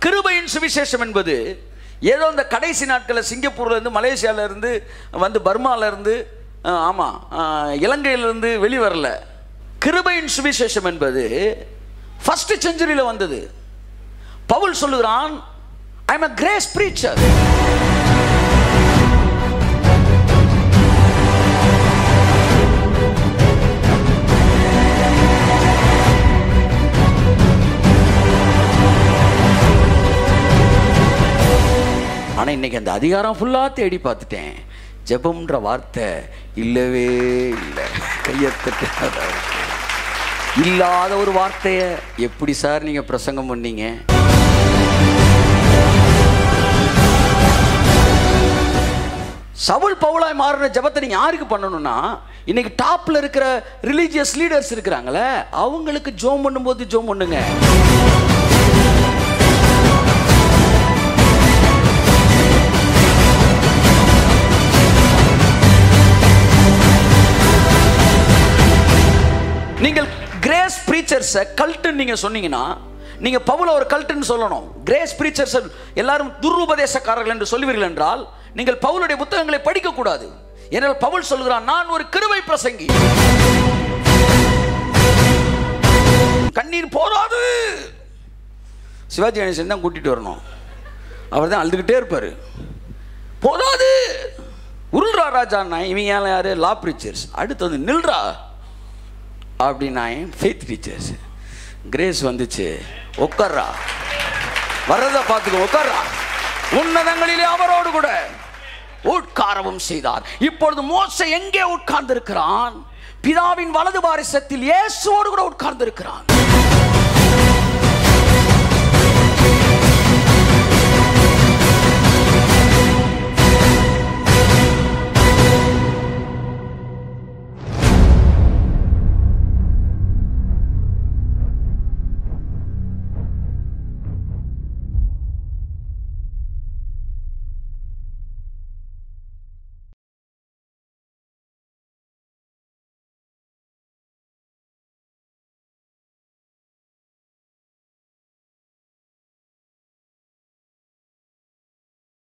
கிருபையின் சுவிசேஷம் என்பது ஏதோ இந்த கடைசி நாட்களில் சிங்கப்பூர்ல இருந்து மலேசியால இருந்து வந்து பர்மால இருந்து அஹ், ஆமா அஹ், இலங்கையில இருந்து வெளிவரல கிருபையின் சுவிசேஷம் என்பது ஃபர்ஸ்ட் செஞ்சுரியில் வந்தது பவுல் சொல்லுகிறான் I am a grace preacher ஆனா இன்னைக்கு அந்த அதிகாரம் ஃபுல்லா தேடி பார்த்துட்டேன் ஜெபம்ன்ற வார்த்தை இல்லவே இல்லை கையத்தட்டு இல்லாத ஒரு வார்த்தையை எப்படி சார் நீங்க பிரசங்கம் பண்ணீங்க சவுல் பவுலாய் மாறின ஜெபத்தை நீங்க யாருக்கு பண்ணணும்னா இன்னைக்கு டாப்ல இருக்கிற ரிலீஜியஸ் லீடர்ஸ் இருக்கிறாங்களே அவங்களுக்கு ஜோம் பண்ணும்போது ஜோம் பண்ணுங்க நீங்கள் கிரேஸ் பிரீச்சர்ஸை கல்ட்டுன்னு நீங்க சொன்னீங்கன்னா நீங்க பவுல ஒரு கல்ட்டுன்னு சொல்லணும் கிரேஸ் பிரீச்சர்ஸ் எல்லாரும் துருபதேசக்காரர்கள் என்று சொல்லுவீர்கள் என்றால் நீங்கள் பவுலுடைய புத்தகங்களை படிக்க கூடாது ஏனால் பவுல் சொல்கிறான் நான் ஒரு கிருபை பிரசங்கி கண்ணீர் போராது சிவாஜி கணேசன் தான் கூட்டிட்டு வரணும் அவர் தான் அழுதுகிட்டே இருப்பாரு போதாது உருள்றா ராஜா இவங்க யாரு லா பிரீச்சர்ஸ் அடுத்து வந்து நில்றா அப்படின்னா ஃபெய்த் டீச்சர்ஸ் கிரேஸ் வந்துச்சு உட்கார்றா வர்றத பார்த்துக்கோ உட்கார்றா உன்னதங்களிலே அவரோடு கூட உட்காரவும் செய்தார் இப்பொழுது மோசை எங்கே உட்கார்ந்திருக்கிறான் பிதாவின் வலது பாரிசத்தில் இயேசுவோடு கூட உட்கார்ந்திருக்கிறான்